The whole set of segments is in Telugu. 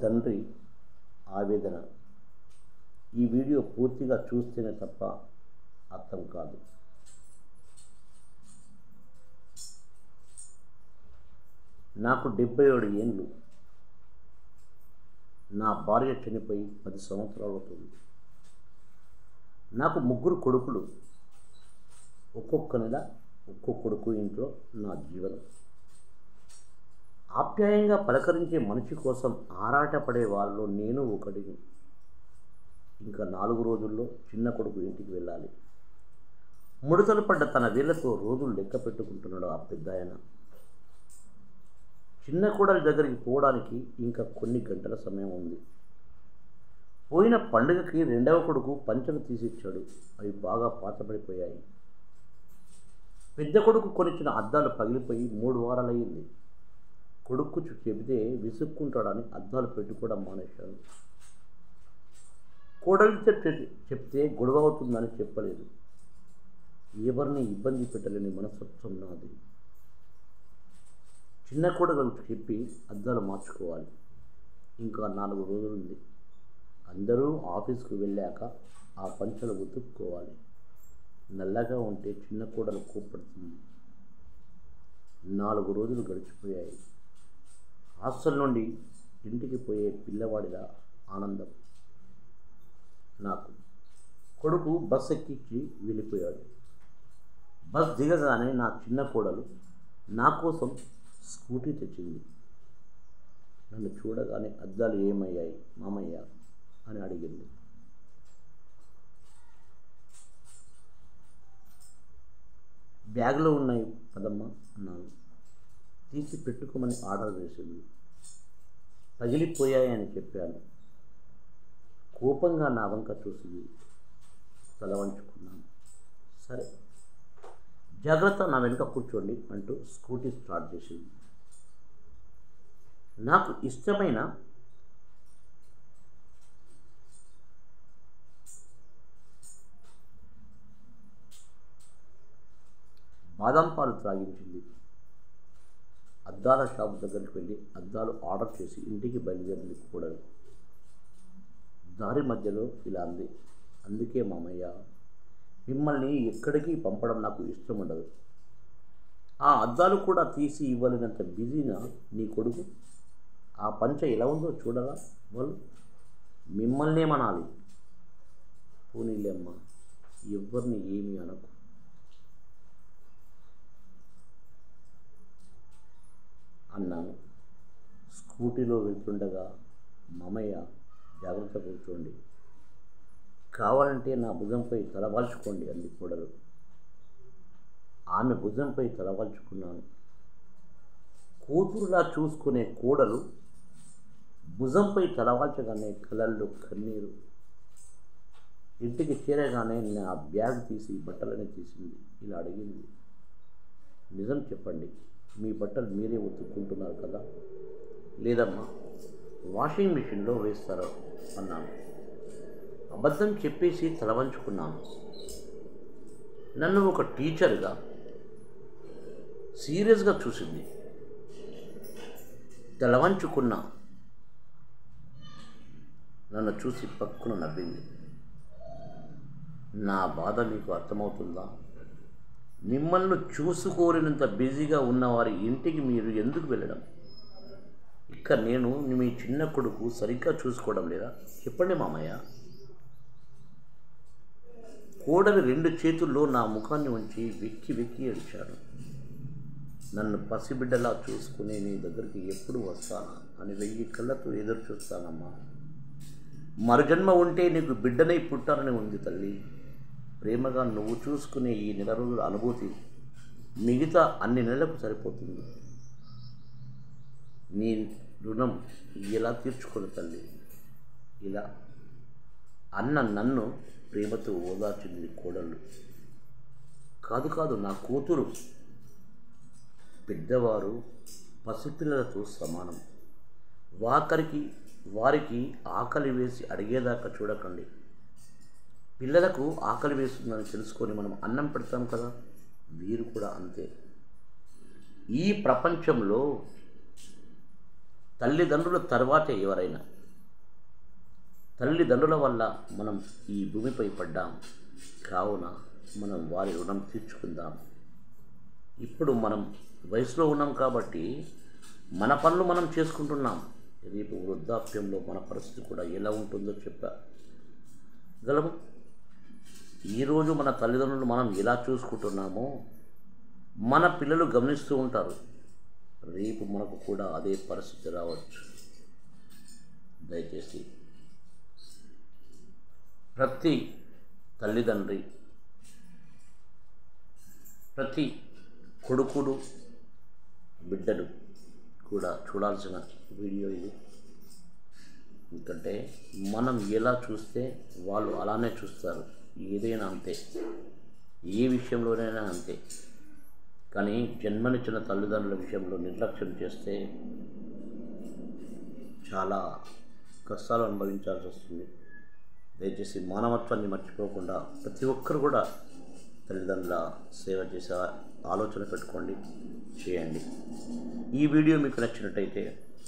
తండ్రి ఆవేదన ఈ వీడియో పూర్తిగా చూస్తేనే తప్ప అర్థం కాదు నాకు డెబ్బై ఏడు ఏండ్లు నా భార్య చనిపోయి పది సంవత్సరాలు అవుతుంది నాకు ముగ్గురు కొడుకులు ఒక్కొక్క నెల ఒక్కొక్క కొడుకు ఇంట్లో నా జీవనం ఆప్యాయంగా పలకరించే మనిషి కోసం ఆరాటపడే వాళ్ళు నేను ఒకటిని ఇంకా నాలుగు రోజుల్లో చిన్న కొడుకు ఇంటికి వెళ్ళాలి ముడతలు పడ్డ తన వేళ్లతో రోజులు లెక్క పెట్టుకుంటున్నాడు ఆ పెద్ద ఆయన చిన్న కూడలి దగ్గరికి పోవడానికి ఇంకా కొన్ని గంటల సమయం ఉంది పోయిన పండుగకి రెండవ కొడుకు పంచలు తీసిచ్చాడు అవి బాగా పాతపడిపోయాయి పెద్ద కొడుకు కొనిచ్చిన అద్దాలు పగిలిపోయి మూడు వారాలయ్యింది కొడుకు చెబితే విసుక్కుంటాడని అద్దాలు పెట్టుకోవడం మానేశాడు కోడలితో చెప్తే గొడవ అవుతుందని చెప్పలేదు ఎవరిని ఇబ్బంది పెట్టలేని మనస్తత్వం నాది చిన్న కోడలకు చెప్పి అద్దాలు మార్చుకోవాలి ఇంకా నాలుగు రోజులుంది అందరూ ఆఫీస్కు వెళ్ళాక ఆ పంచలు ఉతుక్కోవాలి నల్లగా ఉంటే చిన్న కూడలు కోపడుతుంది నాలుగు రోజులు గడిచిపోయాయి హాస్టల్ నుండి ఇంటికి పోయే పిల్లవాడిలా ఆనందం నాకు కొడుకు బస్ ఎక్కించి వెళ్ళిపోయాడు బస్ దిగగానే నా చిన్న కోడలు నా కోసం స్కూటీ తెచ్చింది నన్ను చూడగానే అద్దాలు ఏమయ్యాయి మామయ్య అని అడిగింది బ్యాగ్లో ఉన్నాయి పదమ్మ అన్నాను తీసి పెట్టుకోమని ఆర్డర్ వేసింది పగిలిపోయాయని చెప్పాను కోపంగా నా వంక చూసింది తల వంచుకున్నాను సరే జాగ్రత్త నా వెనుక కూర్చోండి అంటూ స్కూటీ స్టార్ట్ చేసింది నాకు ఇష్టమైన బాదం పాలు త్రాగించింది అద్దాల షాప్ దగ్గరికి వెళ్ళి అద్దాలు ఆర్డర్ చేసి ఇంటికి బయలుదేరింది కూడా దారి మధ్యలో ఇలా అంది అందుకే మామయ్య మిమ్మల్ని ఎక్కడికి పంపడం నాకు ఇష్టం ఉండదు ఆ అద్దాలు కూడా తీసి ఇవ్వలేనంత బిజీనా నీ కొడుకు ఆ పంచ ఎలా ఉందో చూడరా వాళ్ళు మిమ్మల్నే మనాలి పోనీలేమ్మ ఎవరిని ఏమీ అనకు అన్నాను స్కూటీలో వెళ్తుండగా మామయ్య జాగ్రత్త కూర్చోండి కావాలంటే నా భుజంపై తలవాల్చుకోండి అంది కోడలు ఆమె భుజంపై తలవాల్చుకున్నాను కూతురులా చూసుకునే కోడలు భుజంపై తలవాల్చగానే కళ్ళల్లో కన్నీరు ఇంటికి చేరగానే నా బ్యాగ్ తీసి బట్టలని తీసింది ఇలా అడిగింది నిజం చెప్పండి మీ బట్టలు మీరే ఉతుక్కుంటున్నారు కదా లేదమ్మా వాషింగ్ మిషన్లో వేస్తారు అన్నాను అబద్ధం చెప్పేసి తలవంచుకున్నాను నన్ను ఒక టీచర్గా సీరియస్గా చూసింది తలవంచుకున్న నన్ను చూసి పక్కున నవ్వింది నా బాధ మీకు అర్థమవుతుందా మిమ్మల్ని చూసుకోలేనంత బిజీగా ఉన్నవారి ఇంటికి మీరు ఎందుకు వెళ్ళడం ఇక నేను మీ చిన్న కొడుకు సరిగ్గా చూసుకోవడం లేదా చెప్పండి మామయ్య కోడలి రెండు చేతుల్లో నా ముఖాన్ని ఉంచి వెక్కి వెక్కి ఏడ్చాను నన్ను పసిబిడ్డలా చూసుకుని నీ దగ్గరికి ఎప్పుడు వస్తానా అని వెయ్యి కళ్ళతో ఎదురు చూస్తానమ్మా మరుజన్మ ఉంటే నీకు బిడ్డనై పుట్టాలని ఉంది తల్లి ప్రేమగా నువ్వు చూసుకునే ఈ నెల రోజుల అనుభూతి మిగతా అన్ని నెలలకు సరిపోతుంది నీ రుణం ఎలా తీర్చుకోను తల్లి ఇలా అన్న నన్ను ప్రేమతో ఓదార్చింది కోడళ్ళు కాదు కాదు నా కూతురు పెద్దవారు పసిపిల్లలతో సమానం వాకరికి వారికి ఆకలి వేసి అడిగేదాకా చూడకండి పిల్లలకు ఆకలి వేస్తుందని తెలుసుకొని మనం అన్నం పెడతాం కదా వీరు కూడా అంతే ఈ ప్రపంచంలో తల్లిదండ్రుల తర్వాతే ఎవరైనా తల్లిదండ్రుల వల్ల మనం ఈ భూమిపై పడ్డాం కావున మనం వారి రుణం తీర్చుకుందాం ఇప్పుడు మనం వయసులో ఉన్నాం కాబట్టి మన పనులు మనం చేసుకుంటున్నాం రేపు వృద్ధాప్యంలో మన పరిస్థితి కూడా ఎలా ఉంటుందో చెప్పా గలము ఈరోజు మన తల్లిదండ్రులు మనం ఎలా చూసుకుంటున్నామో మన పిల్లలు గమనిస్తూ ఉంటారు రేపు మనకు కూడా అదే పరిస్థితి రావచ్చు దయచేసి ప్రతి తల్లిదండ్రి ప్రతి కొడుకుడు బిడ్డలు కూడా చూడాల్సిన వీడియో ఇది ఎందుకంటే మనం ఎలా చూస్తే వాళ్ళు అలానే చూస్తారు ఏదైనా అంతే ఏ విషయంలోనైనా అంతే కానీ జన్మనిచ్చిన తల్లిదండ్రుల విషయంలో నిర్లక్ష్యం చేస్తే చాలా కష్టాలు అనుభవించాల్సి వస్తుంది దయచేసి మానవత్వాన్ని మర్చిపోకుండా ప్రతి ఒక్కరు కూడా తల్లిదండ్రుల సేవ చేసే ఆలోచన పెట్టుకోండి చేయండి ఈ వీడియో మీకు నచ్చినట్టయితే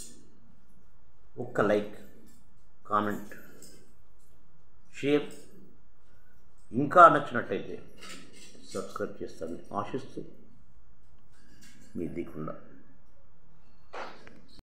ఒక్క లైక్ కామెంట్ షేర్ ఇంకా నచ్చినట్టయితే సబ్స్క్రైబ్ చేస్తానని ఆశిస్తూ మీ దికుండా